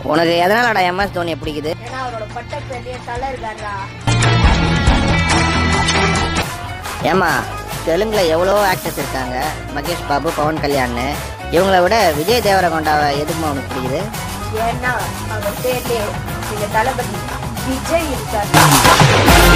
உனக்கு எதனாலடா எம்எஸ் தோனியை பிடிக்குது ஏன்னா அவரோட பட்ட பெரிய தலை இருக்காரா ஏமா தெலுங்குல எவ்வளோ ஆக்டர்ஸ் இருக்காங்க மகேஷ் பாபு பவன் கல்யாண் இவங்கள விட விஜய் தேவரகொண்டாவை எதுக்குமா உனக்கு பிடிக்குது ஏன்னா அவர் பேர்லயே எங்க தளபதி விஜய் இருக்காரு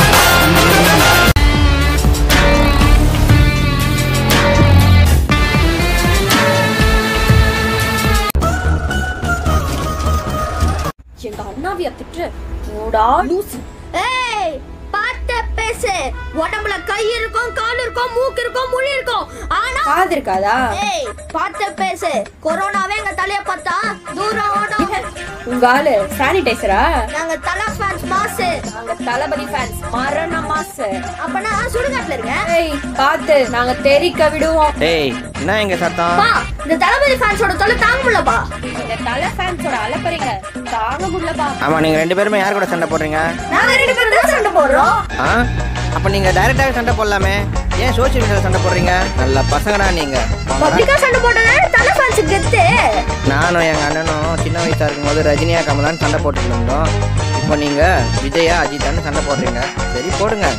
எங்க அண்ணாவிய திட்டு ஓடா லூசு ஏய் பார்த்த பேசு உடம்புல கை இருக்கும் கால் இருக்கும் மூக்கு இருக்கும் முழி இருக்கும் ஆனா காது இருக்காதா ஏய் பார்த்த பேசு கொரோனாவே எங்க தலைய பார்த்தா தூரம் ஓடும் உங்க ஆளு சானிடைசரா நாங்க தலா ஃபேன்ஸ் மாஸ் நாங்க தளபதி ஃபேன்ஸ் மரண மாசு அப்பனா சுடுகாட்டுல இருக்க ஏய் பாத்து நாங்க தெரிக்க விடுவோம் டேய் என்ன எங்க சத்தம் பா இந்த தளபதி ஃபேன்ஸோட தொலை தாங்க முடியலப்பா இந்த தலை ஃபேன்ஸோட அலப்பறீங்க தாங்க முடியலப்பா ஆமா நீங்க ரெண்டு பேருமே யார் கூட சண்டை போடுறீங்க நாங்க ரெண்டு பேரும் தான் சண்டை போடுறோம் ஆ அப்ப நீங்க டைரக்டாக சண்டை போடலாமே ஏன் சோசியல் மீடியாவில் சண்டை போடுறீங்க நல்ல பசங்கடா நீங்க பப்ளிக்கா சண்டை போட்டதால தலை ஃபேன்ஸ் கெத்து நானும் எங்க அண்ணனும் சின்ன வயசா இருக்கும்போது ரஜினியா கமலான்னு சண்டை போட்டுட்டு இருந்தோம் இப்போ நீங்க விஜயா அஜித்தான்னு சண்டை போடுறீங்க சரி போடுங்க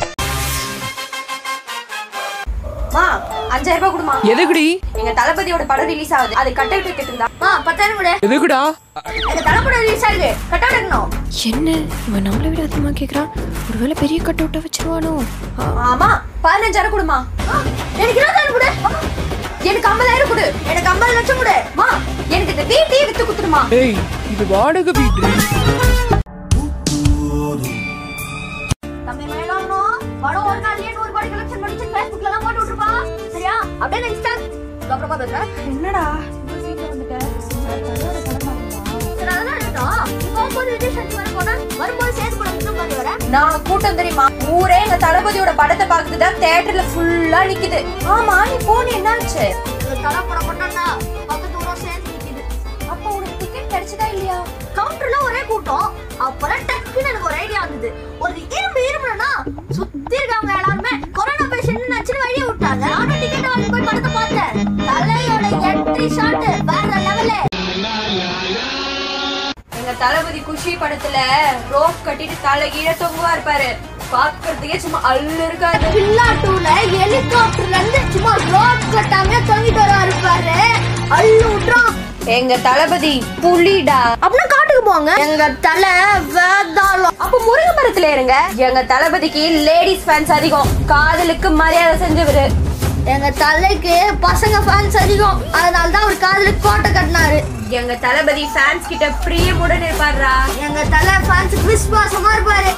மா அஞ்சாயிரம் ரூபாய் கொடுமா எதுக்குடி எங்க தளபதியோட படம் ரிலீஸ் ஆகுது அது கட்டல் டிக்கெட் இருந்தா ஆ பத்தாயிரம் கூட எதுக்குடா எங்க தலைப்பட ரிலீஸ் ஆகுது கட்டா எடுக்கணும் என்ன இவன் நம்மளை விட அதிகமாக கேட்குறான் ஒருவேளை பெரிய கட் அவுட்டை வச்சிருவானோ ஆமா பதினஞ்சாயிரம் கொடுமா ஆ, எனக்கு இருபதாயிரம் கூட எனக்கு ஐம்பதாயிரம் கொடு எனக்கு ஐம்பது லட்சம் கூட மா எனக்கு இந்த வீட்டையே வித்து குத்துருமா ஏய் இது வாடகை வீடு தம்பி மேலானோ படம் ஒரு நாள்லயே நூறு கோடி கலெக்ஷன் பண்ணிச்சு ஃபேஸ்புக்ல எல்லாம் போட்டு விட்டுருப்பா சரியா அப்படியே நான் இன்ஸ்டா அப்புறமா பேசுறேன் என்னடா சரி அதெல்லாம் இருக்கட்டும் இப்போ போது விஜய் சக்தி வர போனா வரும்போது சேர்த்து கூட இன்னும் மாதிரி வரேன் நான் கூட்டம் தெரியுமா ஊரே எங்க தளபதியோட படத்தை பார்த்துட்டு தான் தியேட்டர்ல ஃபுல்லா நிக்குது ஆமா நீ போன என்னாச்சு தலை படம் பண்ணா பக்கத்து ஊரம் சேர்ந்து நிக்குது அப்ப உனக்கு டிக்கெட் கிடைச்சதா இல்லையா கவுண்டர்ல ஒரே கூட்டம் அப்புறம் டக்குன்னு எனக்கு ஒரு ஐடியா வந்தது ஒரு இரும்பு இரும்புனா சுத்தி இருக்கவங்க எல்லாருமே கொரோனா பேஷண்ட் நச்சுன்னு வழிய விட்டாங்க நானும் டிக்கெட் வாங்கி போய் படத்தை பார்த்தேன் தலையோட என்ட்ரி ஷாட் வேற லெவலு எங்க தளபதி குஷி படத்துல ரோப் கட்டிட்டு தலை கீழே தொங்குவா இருப்பாரு பாக்குறதுக்கே சும்மா அள்ளு இருக்காது பில்லா டூல ஹெலிகாப்டர்ல இருந்து சும்மா ரோட் கட்டாம தொங்கிட்டு வர இருப்பாரு அள்ளு விட்டுறோம் எங்க தளபதி புலிடா அப்படின்னா காட்டுக்கு போங்க எங்க தலை வேதாளம் அப்ப முருங்கை மரத்துல இருங்க எங்க தளபதிக்கு லேடிஸ் ஃபேன்ஸ் அதிகம் காதலுக்கு மரியாதை செஞ்சவரு எங்க தலைக்கு பசங்க ஃபேன்ஸ் அதிகம் அதனால தான் அவர் காதுல கோட்டை கட்டினாரு எங்க தளபதி ஃபேன்ஸ் கிட்ட பிரியமுடன் இருப்பாருடா எங்க தலை ஃபேன்ஸுக்கு விசுவாசமா இருப்பாரு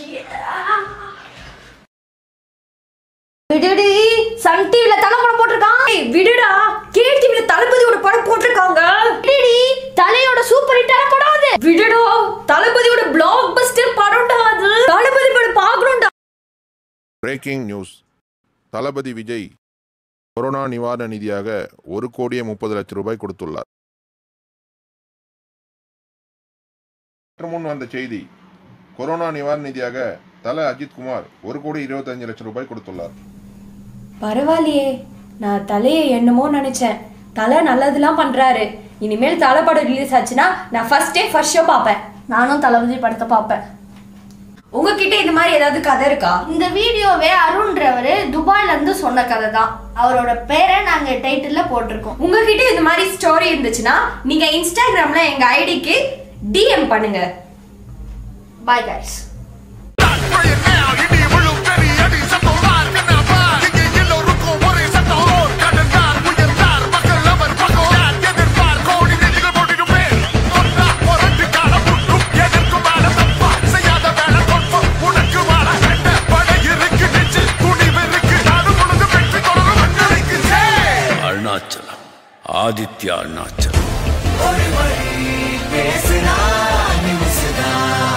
விடுடி சன் டிவில தலை படம் போட்டிருக்கான் ஏய், விடுடா கே டிவில தளபதியோட படம் போட்டிருக்காங்க விடுடி தலையோட சூப்பர் ஹிட்டான படம் அது விடுடா தளபதியோட பிளாக் பஸ்டர் படம்டா அது தளபதி படம் பாக்கணும்டா breaking news Thalapathy Vijay corona நிவாரண நிதியாக ஒரு கோடியே முப்பது லட்சம் ரூபாய் கொடுத்துள்ளார் சற்று முன் வந்த செய்தி கொரோனா நிவாரண நிதியாக தல அஜித் குமார் ஒரு கோடி இருபத்தஞ்சு லட்சம் ரூபாய் கொடுத்துள்ளார் பரவாயில்லையே நான் தலையை என்னமோ நினைச்சேன் தலை நல்லதெல்லாம் பண்றாரு இனிமேல் தலை படம் ரிலீஸ் ஆச்சுன்னா நான் ஃபர்ஸ்ட் டே ஃபர்ஸ்ட் ஷோ பார்ப்பேன் நானும் தளபதி படத்தை பார்ப்பேன் உங்ககிட்ட இந்த மாதிரி ஏதாவது கதை இருக்கா இந்த வீடியோவே அருண்ன்றவர் துபாய்ல இருந்து சொன்ன கதை தான் அவரோட பேரை நாங்க டைட்டில்ல போட்டிருக்கோம் உங்ககிட்ட இந்த மாதிரி ஸ்டோரி இருந்துச்சுன்னா நீங்க இன்ஸ்டாகிராம்ல எங்க ஐடிக்கு டிஎம் பண்ணுங்க பாய் கைஸ் அருணாச்சலம் ஆதித்யா அருணாச்சலம் பேசுனா நிமிசுதான்